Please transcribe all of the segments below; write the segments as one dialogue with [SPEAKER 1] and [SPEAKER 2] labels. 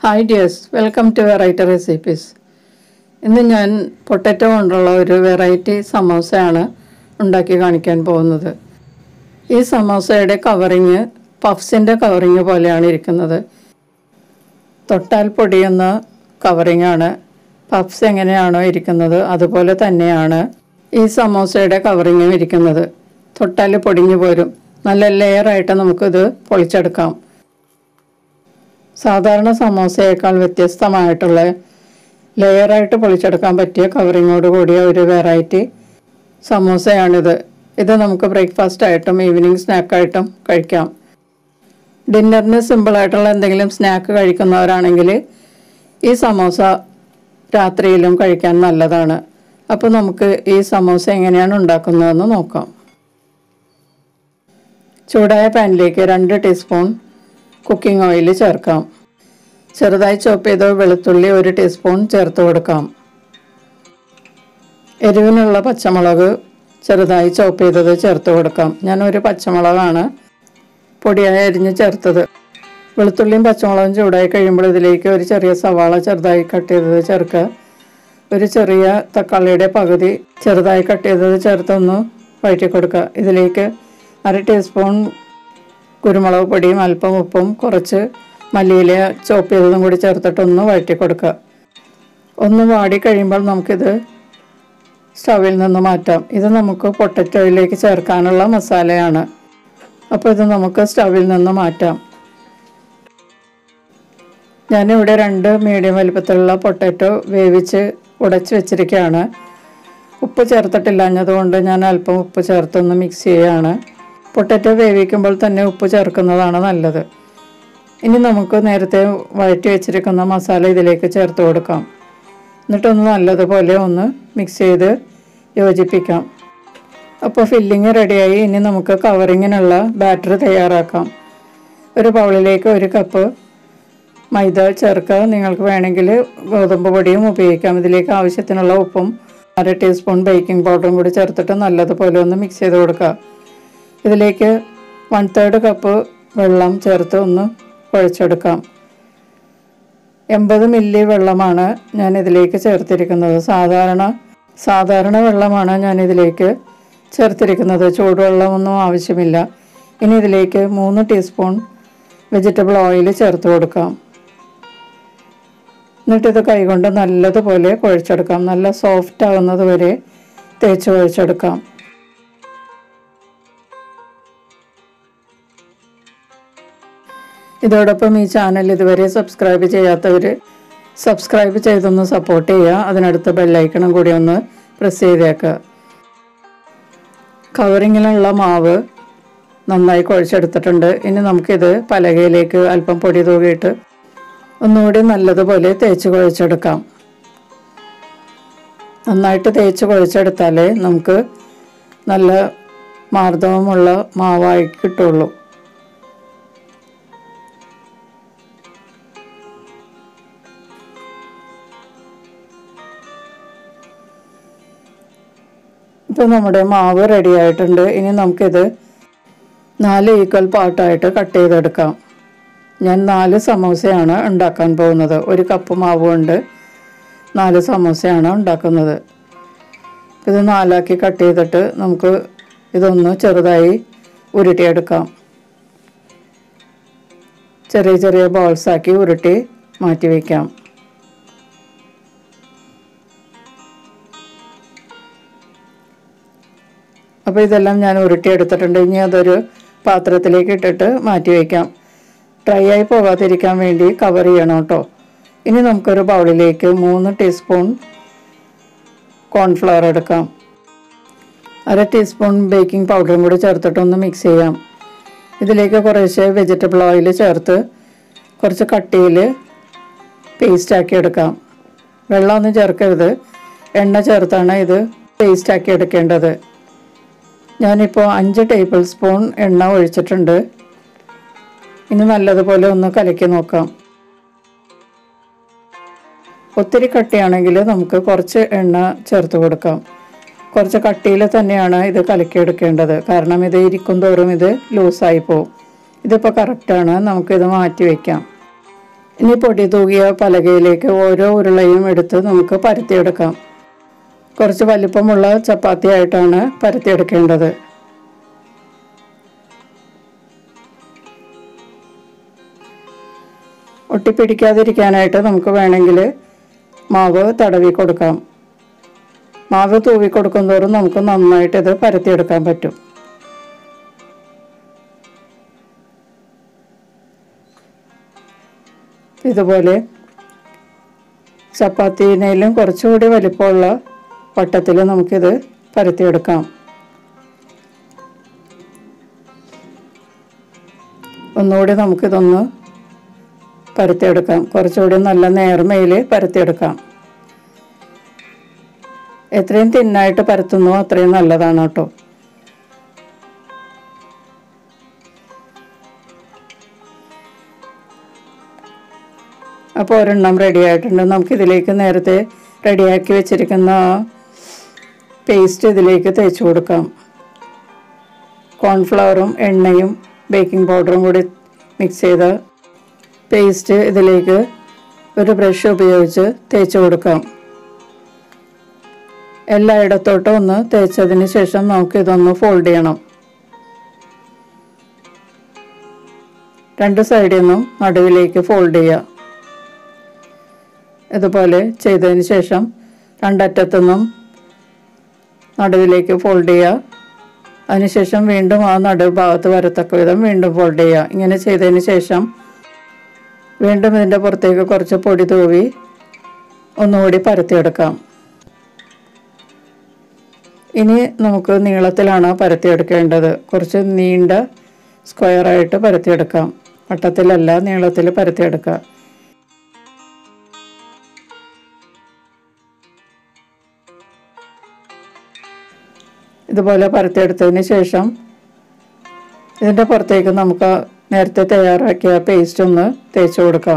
[SPEAKER 1] hi dears welcome to variety recipes ഇന്ന് ഞാൻ potato കൊണ്ടുള്ള ഒരു വെറൈറ്റി സമോസയാണ് ഉണ്ടാക്കി കാണിക്കാൻ പോകുന്നത് ഈ സമോസയുടെ കവറിങ് പഫ്സിൻ്റെ കവറിങ് പോലെയാണ് ഇരിക്കുന്നത് തൊട്ടാൽ പൊടിയുന്ന കവറിങ് ആണ് പഫ്സ് എങ്ങനെയാണോ ഇരിക്കുന്നത് അതുപോലെ തന്നെയാണ് ഈ സമോസയുടെ കവറിങ്ങും ഇരിക്കുന്നത് തൊട്ടാൽ പൊടിഞ്ഞു പോരും നല്ല ലെയറായിട്ട് നമുക്കിത് പൊളിച്ചെടുക്കാം സാധാരണ സമോസയേക്കാൾ വ്യത്യസ്തമായിട്ടുള്ള ലെയറായിട്ട് പൊളിച്ചെടുക്കാൻ പറ്റിയ കവറിങ്ങോട് കൂടിയ ഒരു വെറൈറ്റി സമോസയാണിത് ഇത് നമുക്ക് ബ്രേക്ക്ഫാസ്റ്റ് ആയിട്ടും ഈവനിങ് സ്നാക്കായിട്ടും കഴിക്കാം ഡിന്നറിന് സിമ്പിളായിട്ടുള്ള എന്തെങ്കിലും സ്നാക്ക് കഴിക്കുന്നവരാണെങ്കിൽ ഈ സമോസ രാത്രിയിലും കഴിക്കാൻ നല്ലതാണ് അപ്പോൾ നമുക്ക് ഈ സമോസ എങ്ങനെയാണ് ഉണ്ടാക്കുന്നതെന്ന് നോക്കാം ചൂടായ പാനിലേക്ക് രണ്ട് ടീസ്പൂൺ കുക്കിംഗ് ഓയിൽ ചേർക്കാം ചെറുതായി ചോപ്പ് ചെയ്ത വെളുത്തുള്ളി ഒരു ടീസ്പൂൺ ചേർത്ത് കൊടുക്കാം എരിവിനുള്ള പച്ചമുളക് ചെറുതായി ചോപ്പ് ചെയ്തത് ചേർത്ത് കൊടുക്കാം ഞാൻ ഒരു പച്ചമുളകാണ് പൊടിയായി അരിഞ്ഞ് ചേർത്തത് വെളുത്തുള്ളിയും പച്ചമുളകും ചൂടായി കഴിയുമ്പോൾ ഇതിലേക്ക് ഒരു ചെറിയ സവാള ചെറുതായി കട്ട് ചെയ്തത് ചേർക്കുക ഒരു ചെറിയ തക്കാളിയുടെ പകുതി ചെറുതായി കട്ട് ചെയ്തത് ചേർത്തൊന്ന് വഴറ്റി കൊടുക്കുക ഇതിലേക്ക് അര ടീസ്പൂൺ കുരുമുളക് പൊടിയും അല്പം ഉപ്പും കുറച്ച് മല്ലിയില ചോപ്പ് ചെയ്തതും കൂടി ചേർത്തിട്ട് ഒന്ന് വഴറ്റി കൊടുക്കുക ഒന്ന് വാടി കഴിയുമ്പോൾ നമുക്കിത് സ്റ്റവിൽ നിന്ന് മാറ്റാം ഇത് നമുക്ക് പൊട്ടറ്റോയിലേക്ക് ചേർക്കാനുള്ള മസാലയാണ് അപ്പോൾ ഇത് നമുക്ക് സ്റ്റവിൽ നിന്ന് മാറ്റാം ഞാനിവിടെ രണ്ട് മീഡിയം വലിപ്പത്തിലുള്ള പൊട്ടറ്റോ വേവിച്ച് ഉടച്ച് വെച്ചിരിക്കുകയാണ് ഉപ്പ് ചേർത്തിട്ടില്ലാഞ്ഞതുകൊണ്ട് ഞാൻ അല്പം ഉപ്പ് ചേർത്തൊന്ന് മിക്സ് ചെയ്യുകയാണ് പൊട്ടറ്റോ വേവിക്കുമ്പോൾ തന്നെ ഉപ്പ് ചേർക്കുന്നതാണ് നല്ലത് ഇനി നമുക്ക് നേരത്തെ വഴറ്റി വെച്ചിരിക്കുന്ന മസാല ഇതിലേക്ക് ചേർത്ത് കൊടുക്കാം എന്നിട്ടൊന്ന് നല്ലതുപോലെ ഒന്ന് മിക്സ് ചെയ്ത് യോജിപ്പിക്കാം അപ്പോൾ ഫില്ലിങ് റെഡിയായി ഇനി നമുക്ക് കവറിങ്ങിനുള്ള ബാറ്റർ തയ്യാറാക്കാം ഒരു ബൗളിലേക്ക് ഒരു കപ്പ് മൈദ ചേർക്കുക നിങ്ങൾക്ക് വേണമെങ്കിൽ ഗോതമ്പ് പൊടിയും ഉപയോഗിക്കാം ഇതിലേക്ക് ആവശ്യത്തിനുള്ള ഉപ്പും അര ടീസ്പൂൺ ബേക്കിംഗ് പൗഡറും കൂടി ചേർത്തിട്ട് നല്ലതുപോലെ ഒന്ന് മിക്സ് ചെയ്ത് കൊടുക്കുക ഇതിലേക്ക് വൺ തേർഡ് കപ്പ് വെള്ളം ചേർത്ത് ഒന്ന് കുഴച്ചെടുക്കാം എൺപത് മില്ലി വെള്ളമാണ് ഞാൻ ഇതിലേക്ക് ചേർത്തിരിക്കുന്നത് സാധാരണ സാധാരണ വെള്ളമാണ് ഞാൻ ഇതിലേക്ക് ചേർത്തിരിക്കുന്നത് ചൂടുവെള്ളമൊന്നും ആവശ്യമില്ല ഇനി ഇതിലേക്ക് മൂന്ന് ടീസ്പൂൺ വെജിറ്റബിൾ ഓയിൽ ചേർത്ത് കൊടുക്കാം എന്നിട്ടിത് കൈകൊണ്ട് നല്ലതുപോലെ കുഴച്ചെടുക്കാം നല്ല സോഫ്റ്റ് ആകുന്നത് വരെ തേച്ച് കുഴച്ചെടുക്കാം ഇതോടൊപ്പം ഈ ചാനൽ ഇതുവരെ സബ്സ്ക്രൈബ് ചെയ്യാത്തവർ സബ്സ്ക്രൈബ് ചെയ്തൊന്ന് സപ്പോർട്ട് ചെയ്യുക അതിനടുത്ത് ബെല്ലൈക്കണം കൂടി ഒന്ന് പ്രസ് ചെയ്തേക്കുക കവറിങ്ങിലുള്ള മാവ് നന്നായി കുഴച്ചെടുത്തിട്ടുണ്ട് ഇനി നമുക്കിത് പലകയിലേക്ക് അല്പം പൊടി തൂകിയിട്ട് ഒന്നുകൂടി നല്ലതുപോലെ തേച്ച് കുഴച്ചെടുക്കാം നന്നായിട്ട് തേച്ച് കുഴച്ചെടുത്താലേ നമുക്ക് നല്ല മാർദ്ദവമുള്ള മാവായി കിട്ടുള്ളൂ ഇപ്പോൾ നമ്മുടെ മാവ് റെഡി ആയിട്ടുണ്ട് ഇനി നമുക്കിത് നാല് ഈക്വൽ പാർട്ടായിട്ട് കട്ട് ചെയ്തെടുക്കാം ഞാൻ നാല് സമോസയാണ് ഉണ്ടാക്കാൻ പോകുന്നത് ഒരു കപ്പ് മാവ് കൊണ്ട് നാല് സമോസയാണ് ഉണ്ടാക്കുന്നത് ഇത് നാലാക്കി കട്ട് ചെയ്തിട്ട് നമുക്ക് ഇതൊന്ന് ചെറുതായി ഉരുട്ടിയെടുക്കാം ചെറിയ ചെറിയ ബോൾസാക്കി ഉരുട്ടി മാറ്റി വയ്ക്കാം അപ്പോൾ ഇതെല്ലാം ഞാൻ ഉരുട്ടിയെടുത്തിട്ടുണ്ട് ഇനി അതൊരു പാത്രത്തിലേക്ക് ഇട്ടിട്ട് മാറ്റി വയ്ക്കാം ഡ്രൈ ആയി പോകാതിരിക്കാൻ വേണ്ടി കവർ ചെയ്യണം കേട്ടോ ഇനി നമുക്കൊരു ബൗളിലേക്ക് മൂന്ന് ടീസ്പൂൺ കോൺഫ്ലവർ എടുക്കാം അര ടീസ്പൂൺ ബേക്കിംഗ് പൗഡറും കൂടി ചേർത്തിട്ടൊന്ന് മിക്സ് ചെയ്യാം ഇതിലേക്ക് കുറേശ്ശെ വെജിറ്റബിൾ ഓയിൽ ചേർത്ത് കുറച്ച് കട്ടിയിൽ പേസ്റ്റാക്കി എടുക്കാം വെള്ളമൊന്നും ചേർക്കരുത് എണ്ണ ചേർത്താണ് ഇത് പേസ്റ്റാക്കി എടുക്കേണ്ടത് ഞാനിപ്പോൾ അഞ്ച് ടേബിൾ സ്പൂൺ എണ്ണ ഒഴിച്ചിട്ടുണ്ട് ഇനി നല്ലതുപോലെ ഒന്ന് കലക്കി നോക്കാം ഒത്തിരി കട്ടിയാണെങ്കിൽ നമുക്ക് കുറച്ച് എണ്ണ ചേർത്ത് കൊടുക്കാം കുറച്ച് കട്ടിയിൽ തന്നെയാണ് ഇത് കലക്കിയെടുക്കേണ്ടത് കാരണം ഇത് ഇരിക്കും തോറും ഇത് ലൂസായി പോവും ഇതിപ്പോൾ കറക്റ്റാണ് നമുക്കിത് മാറ്റി വയ്ക്കാം ഇനി പൊടി തൂകിയ പലകയിലേക്ക് ഓരോ ഉരുളയും എടുത്ത് നമുക്ക് പരത്തിയെടുക്കാം കുറച്ച് വലിപ്പമുള്ള ചപ്പാത്തി ആയിട്ടാണ് പരത്തിയെടുക്കേണ്ടത് ഒട്ടിപ്പിടിക്കാതിരിക്കാനായിട്ട് നമുക്ക് വേണമെങ്കിൽ മാവ് തടവി കൊടുക്കാം മാവ് തൂവി കൊടുക്കും തോറും നമുക്ക് നന്നായിട്ട് ഇത് പരത്തിയെടുക്കാൻ പറ്റും ഇതുപോലെ ചപ്പാത്തിനേലും കുറച്ചുകൂടി വലിപ്പമുള്ള വട്ടത്തിൽ നമുക്കിത് പരത്തിയെടുക്കാം ഒന്നുകൂടി നമുക്കിതൊന്ന് പരത്തിയെടുക്കാം കുറച്ചുകൂടി നല്ല നേർമയിൽ പരത്തിയെടുക്കാം എത്രയും തിന്നായിട്ട് പരത്തുന്നു അത്രയും നല്ലതാണ് കേട്ടോ അപ്പോൾ ഒരെണ്ണം റെഡി ആയിട്ടുണ്ട് നമുക്കിതിലേക്ക് നേരത്തെ റെഡിയാക്കി വെച്ചിരിക്കുന്ന പേസ്റ്റ് ഇതിലേക്ക് തേച്ച് കൊടുക്കാം കോൺഫ്ലവറും എണ്ണയും ബേക്കിംഗ് പൗഡറും കൂടി മിക്സ് ചെയ്ത പേസ്റ്റ് ഇതിലേക്ക് ഒരു ബ്രഷ് ഉപയോഗിച്ച് തേച്ച് കൊടുക്കാം എല്ലായിടത്തോട്ടും ഒന്ന് തേച്ചതിന് ശേഷം നമുക്ക് ഇതൊന്ന് ഫോൾഡ് ചെയ്യണം രണ്ട് സൈഡിൽ നിന്നും നടുവിലേക്ക് ഫോൾഡ് ചെയ്യുക ഇതുപോലെ ചെയ്തതിന് ശേഷം രണ്ടറ്റത്തു നിന്നും നടുവിലേക്ക് ഫോൾഡ് ചെയ്യുക അതിനുശേഷം വീണ്ടും ആ നടുവ് ഭാഗത്ത് വരത്തക്ക വിധം വീണ്ടും ഫോൾഡ് ചെയ്യുക ഇങ്ങനെ ചെയ്തതിന് ശേഷം വീണ്ടും ഇതിൻ്റെ പുറത്തേക്ക് കുറച്ച് പൊടി തൂവി ഒന്നുകൂടി പരത്തിയെടുക്കാം ഇനി നമുക്ക് നീളത്തിലാണ് പരത്തിയെടുക്കേണ്ടത് കുറച്ച് നീണ്ട സ്ക്വയറായിട്ട് പരത്തിയെടുക്കാം വട്ടത്തിലല്ല നീളത്തിൽ പരത്തിയെടുക്കുക ഇതുപോലെ പരത്തിയെടുത്തതിന് ശേഷം ഇതിൻ്റെ പുറത്തേക്ക് നമുക്ക് നേരത്തെ തയ്യാറാക്കിയ പേസ്റ്റ് ഒന്ന് തേച്ച് കൊടുക്കാം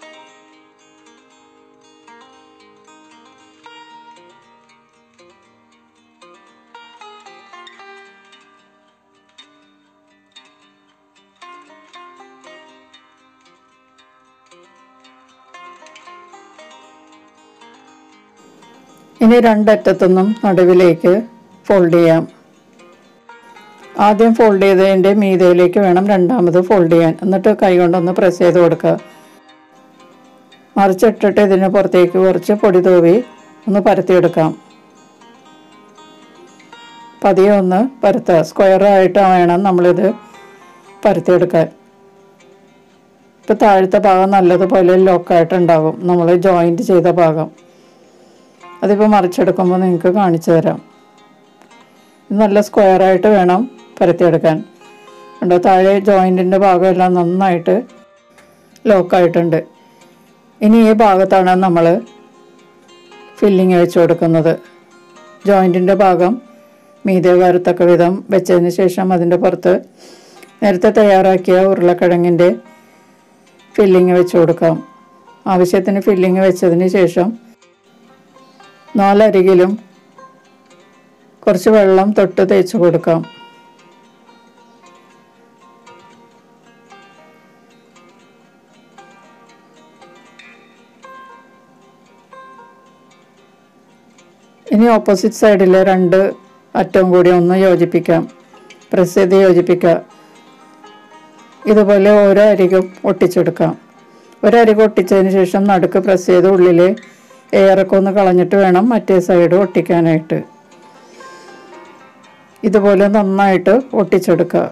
[SPEAKER 1] ഇനി രണ്ടറ്റത്തുനിന്നും നടുവിലേക്ക് ഫോൾഡ് ചെയ്യാം ആദ്യം ഫോൾഡ് ചെയ്തതിൻ്റെ മീതയിലേക്ക് വേണം രണ്ടാമത് ഫോൾഡ് ചെയ്യാൻ എന്നിട്ട് കൈ കൊണ്ടൊന്ന് പ്രസ് ചെയ്ത് കൊടുക്കുക മറിച്ചിട്ടിട്ട് ഇതിന് പുറത്തേക്ക് കുറച്ച് പൊടി തൂവി ഒന്ന് പരത്തിയെടുക്കാം പതിയെ ഒന്ന് പരത്തുക സ്ക്വയറായിട്ട് വേണം നമ്മളിത് പരത്തിയെടുക്കാൻ ഇപ്പോൾ താഴത്തെ ഭാഗം നല്ലതുപോലെ ലോക്കായിട്ടുണ്ടാകും നമ്മൾ ജോയിൻറ്റ് ചെയ്ത ഭാഗം അതിപ്പോൾ മറിച്ചെടുക്കുമ്പോൾ നിങ്ങൾക്ക് കാണിച്ചു തരാം ഇത് നല്ല സ്ക്വയറായിട്ട് വേണം പരത്തിയെടുക്കാൻ കണ്ടോ താഴെ ജോയിൻറ്റിൻ്റെ ഭാഗമെല്ലാം നന്നായിട്ട് ലോക്കായിട്ടുണ്ട് ഇനി ഈ ഭാഗത്താണ് നമ്മൾ ഫില്ലിങ് വെച്ച് കൊടുക്കുന്നത് ജോയിൻറ്റിൻ്റെ ഭാഗം മീതെ വരത്തക്ക വിധം വെച്ചതിന് ശേഷം അതിൻ്റെ പുറത്ത് നേരത്തെ തയ്യാറാക്കിയ ഉരുളക്കിഴങ്ങിൻ്റെ ഫില്ലിങ് വെച്ച് കൊടുക്കാം ആവശ്യത്തിന് ഫില്ലിങ് വെച്ചതിന് ശേഷം നാലരികിലും കുറച്ച് വെള്ളം തൊട്ട് തേച്ച് കൊടുക്കാം ഇനി ഓപ്പോസിറ്റ് സൈഡിലെ രണ്ട് അറ്റവും കൂടി ഒന്ന് യോജിപ്പിക്കാം പ്രസ് ചെയ്ത് യോജിപ്പിക്കുക ഇതുപോലെ ഓരോ അരികും ഒട്ടിച്ചെടുക്കാം ഒരരിക് ഒട്ടിച്ചതിന് ശേഷം നടുക്ക് പ്രസ് ചെയ്ത് ഉള്ളിൽ എയറൊക്കെ ഒന്ന് കളഞ്ഞിട്ട് വേണം മറ്റേ സൈഡ് ഒട്ടിക്കാനായിട്ട് ഇതുപോലെ നന്നായിട്ട് ഒട്ടിച്ചെടുക്കുക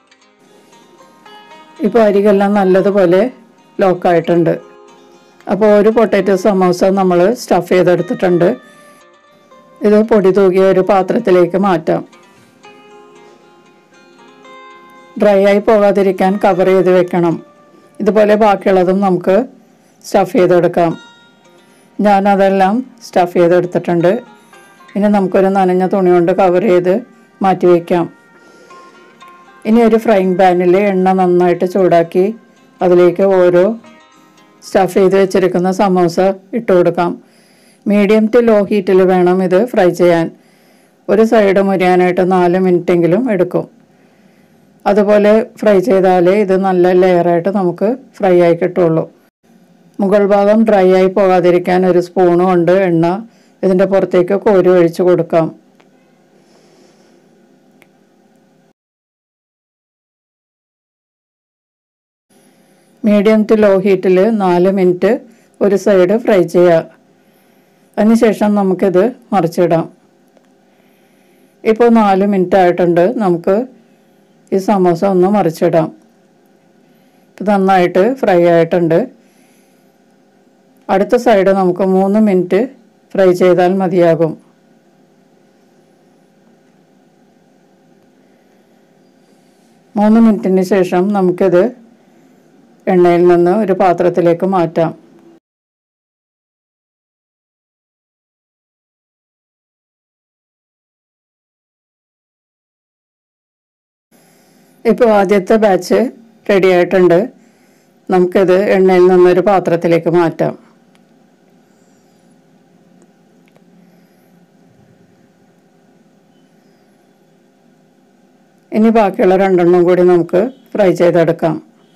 [SPEAKER 1] ഇപ്പോൾ അരികെല്ലാം നല്ലതുപോലെ ലോക്കായിട്ടുണ്ട് അപ്പോൾ ഒരു പൊട്ടാറ്റോ സമോസ നമ്മൾ സ്റ്റഫ് ചെയ്തെടുത്തിട്ടുണ്ട് ഇത് പൊടി തൂകിയ ഒരു പാത്രത്തിലേക്ക് മാറ്റാം ഡ്രൈ ആയി പോകാതിരിക്കാൻ കവർ ചെയ്ത് വെക്കണം ഇതുപോലെ ബാക്കിയുള്ളതും നമുക്ക് സ്റ്റഫ് ചെയ്തെടുക്കാം ഞാനതെല്ലാം സ്റ്റഫ് ചെയ്തെടുത്തിട്ടുണ്ട് ഇനി നമുക്കൊരു നനഞ്ഞ തുണി കൊണ്ട് കവർ ചെയ്ത് മാറ്റി വയ്ക്കാം ഇനി ഒരു ഫ്രൈങ് പാനിൽ എണ്ണ നന്നായിട്ട് ചൂടാക്കി അതിലേക്ക് ഓരോ സ്റ്റഫ് ചെയ്ത് വെച്ചിരിക്കുന്ന സമോസ ഇട്ട് കൊടുക്കാം മീഡിയം ടു ലോ ഹീറ്റിൽ വേണം ഇത് ഫ്രൈ ചെയ്യാൻ ഒരു സൈഡ് മുരിയാനായിട്ട് നാല് മിനിറ്റെങ്കിലും എടുക്കും അതുപോലെ ഫ്രൈ ചെയ്താലേ ഇത് നല്ല ലെയറായിട്ട് നമുക്ക് ഫ്രൈ ആയി കിട്ടുള്ളൂ മുകൾ ഭാഗം ഡ്രൈ ആയി പോകാതിരിക്കാൻ ഒരു സ്പൂൺ കൊണ്ട് എണ്ണ ഇതിൻ്റെ പുറത്തേക്ക് കോരി ഒഴിച്ച് കൊടുക്കാം മീഡിയം ടു ലോ ഹീറ്റിൽ നാല് മിനിറ്റ് ഒരു സൈഡ് ഫ്രൈ ചെയ്യുക അതിനുശേഷം നമുക്കിത് മറിച്ചിടാം ഇപ്പോൾ നാല് മിനിറ്റ് ആയിട്ടുണ്ട് നമുക്ക് ഈ സമോസ ഒന്ന് മറിച്ചിടാം ഇത് നന്നായിട്ട് ഫ്രൈ ആയിട്ടുണ്ട് അടുത്ത സൈഡ് നമുക്ക് മൂന്ന് മിനിറ്റ് ഫ്രൈ ചെയ്താൽ മതിയാകും മൂന്ന് മിനിറ്റിന് ശേഷം നമുക്കിത് എണ്ണയിൽ നിന്ന് ഒരു പാത്രത്തിലേക്ക് മാറ്റാം ഇപ്പോൾ ആദ്യത്തെ ബാച്ച് റെഡി ആയിട്ടുണ്ട് നമുക്കിത് എണ്ണയിൽ നിന്നൊരു പാത്രത്തിലേക്ക് മാറ്റാം ഇനി ബാക്കിയുള്ള രണ്ടെണ്ണം കൂടി നമുക്ക് ഫ്രൈ ചെയ്തെടുക്കാം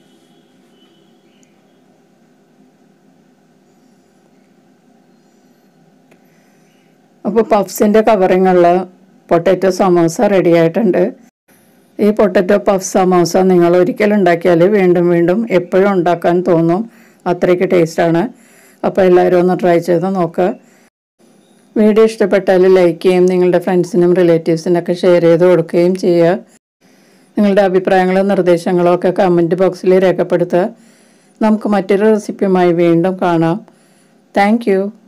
[SPEAKER 1] അപ്പോൾ പഫ്സിൻ്റെ കവറിങ്ങുള്ള പൊട്ടാറ്റോ സമോസ റെഡി ആയിട്ടുണ്ട് ഈ പൊട്ടറ്റോ പഫ് സമോസ നിങ്ങൾ ഒരിക്കൽ ഉണ്ടാക്കിയാൽ വീണ്ടും വീണ്ടും എപ്പോഴും ഉണ്ടാക്കാൻ തോന്നും അത്രയ്ക്ക് ടേസ്റ്റാണ് അപ്പോൾ എല്ലാവരും ഒന്ന് ട്രൈ ചെയ്ത് നോക്കുക വീഡിയോ ഇഷ്ടപ്പെട്ടാൽ ലൈക്ക് ചെയ്യും നിങ്ങളുടെ ഫ്രണ്ട്സിനും റിലേറ്റീവ്സിനൊക്കെ ഷെയർ ചെയ്ത് കൊടുക്കുകയും ചെയ്യുക നിങ്ങളുടെ അഭിപ്രായങ്ങളും നിർദ്ദേശങ്ങളും ഒക്കെ കമൻറ്റ് ബോക്സിൽ രേഖപ്പെടുത്തുക നമുക്ക് മറ്റൊരു റെസിപ്പിയുമായി വീണ്ടും കാണാം താങ്ക്